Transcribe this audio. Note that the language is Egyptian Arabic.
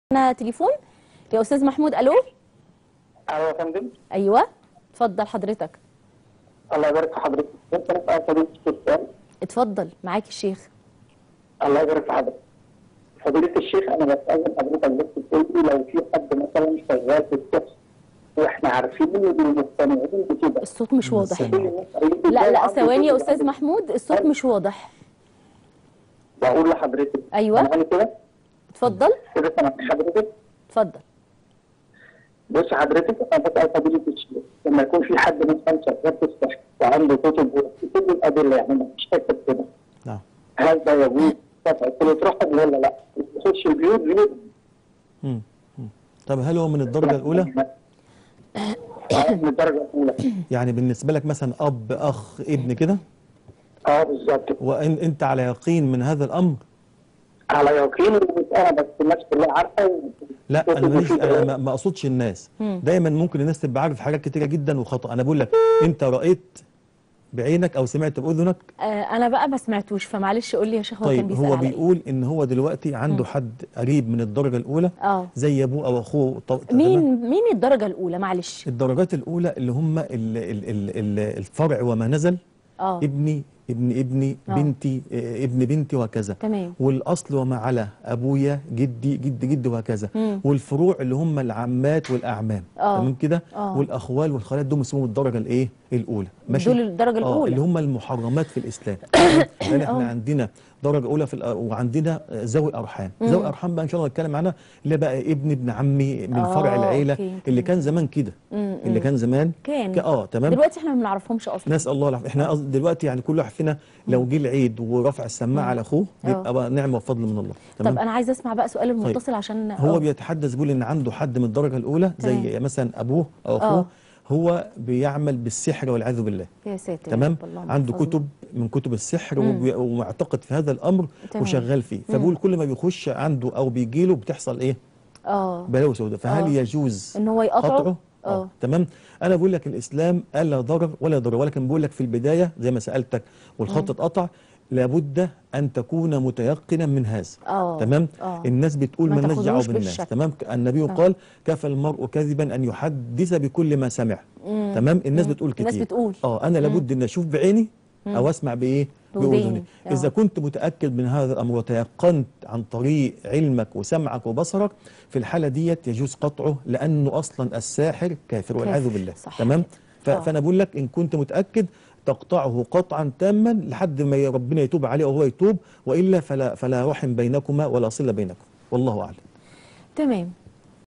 معانا تليفون يا استاذ محمود الو ايوه يا فندم ايوه اتفضل حضرتك الله يبارك في حضرتك ممكن اسال فضيله السؤال اتفضل معاك الشيخ الله يبارك في حضرتك فضيله الشيخ انا بسال حضرتك بس تقول لي لو في حد مثلا شغال في الطقس واحنا عارفين انه مقتنعين بكده الصوت مش واضح كل الناس قالت لي لا إزاي لا عنده ثواني يا كده؟ استاذ محمود الصوت مش واضح بقول لحضرتك أيوة. سامعني كده اتفضل كده سامع حضرتك اتفضل بص حضرتك انا بسال فضيله الشيخ لما يكون في حد مثلا شغال في الصحه وعنده كتب وكتب الادله يعني ما فيش كتب كده نعم هل ده يجوز قطع كل رحب ولا لا؟ يخش البيوت بيوت مم. مم. طب هل هو من الدرجة الأولى؟ اه من الدرجه الاولى يعني بالنسبة لك مثلا أب أخ ابن كده اه بالظبط وإن أنت على يقين من هذا الأمر على يقين انا بس الناس كلها عارفه و- لا أنا ماليش وفي- أنا ما- ما أقصدش الناس دايما ممكن الناس تبقى عارف حاجات كتيرة جدا وخطأ أنا بقول لك أنت رأيت بعينك أو سمعت بأذنك آه انا بقى ما سمعتوش فمعلش قول لي يا شيخ هو كان طيب بيسال هو على إيه؟ بيقول إن هو دلوقتي عنده حد قريب من الدرجة الأولى اه زي أبوه أو أخوه طب- تمام؟ مين مين الدرجه الاولى معلش الدرجات الأولى اللي هم ال- ال- ال- ال- الفرع وما نزل اه ابني ابن ابني آه. بنتي آه، ابن بنتي وهكذا تمام. والاصل وما على ابويا جدي جد جد وهكذا مم. والفروع اللي هم العمات والاعمام آه. تمام كده آه. والاخوال والخالات دول اسمهم الدرجه الايه الاولى دول الدرجة آه الأولى. اللي هم المحرمات في الاسلام يعني احنا عندنا درجه اولى في الأ- وعندنا آه، ذوي ارحام ذوي ارحام بقى ان شاء الله نتكلم عنها اللي بقى ابن ابن عمي من آه، فرع العيله أوكي، اللي تمام. كان زمان كده مم، اللي مم. كان زمان كان ك- اه تمام دلوقتي احنا ما بنعرفهمش اصلا نسال الله العافيه احنا قصد- دلوقتي يعني كل واحد فينا لو جه العيد ورفع السماعه على اخوه آه. بيبقى بقى نعمه وفضل من الله طب انا عايزه اسمع بقى سؤال المتصل طيب. عشان هو آه. بيتحدث بيقول ان عنده حد من الدرجه الاولى زي تمام. مثلا ابوه او آه. اخوه هو بيعمل بالسحر والعياذ بالله يا ساتر يا تمام رب، اللهم عنده احفظنا. كتب من كتب السحر مم. وبي- ومعتقد في هذا الامر تمام. وشغال فيه فبقول كل ما بيخش عنده او بيجي له بتحصل ايه اه بلاوي سوداء فهل آه. يجوز إن هو يقطعه؟ قطعه آه. تمام انا بقول لك الاسلام الا ضرر ولا ضرر ولكن بقول لك في البدايه زي ما سالتك والخط اتقطع لابد ان تكون متيقنا من هذا آه. تمام آه. الناس بتقول ما ما لناش تاخدوش دعوه بالناس بالشك. تمام النبي قال كفى المرء كذبا ان يحدث بكل ما سمع مم. تمام الناس مم. بتقول كتير الناس بتقول. اه انا لابد ان اشوف بعيني او اسمع بايه بوداني. باذني آه. اذا كنت متاكد من هذا الامر وتيقنت عن طريق علمك وسمعك وبصرك في الحاله ديت يجوز قطعه لانه اصلا الساحر كافر والعياذ كافر. بالله صح تمام ف- آه. فانا بقول لك ان كنت متاكد تقطعه قطعا تاما لحد ما ي- ربنا يتوب عليه وهو يتوب والا فلا فلا رحم بينكما ولا صله بينكم والله اعلم تمام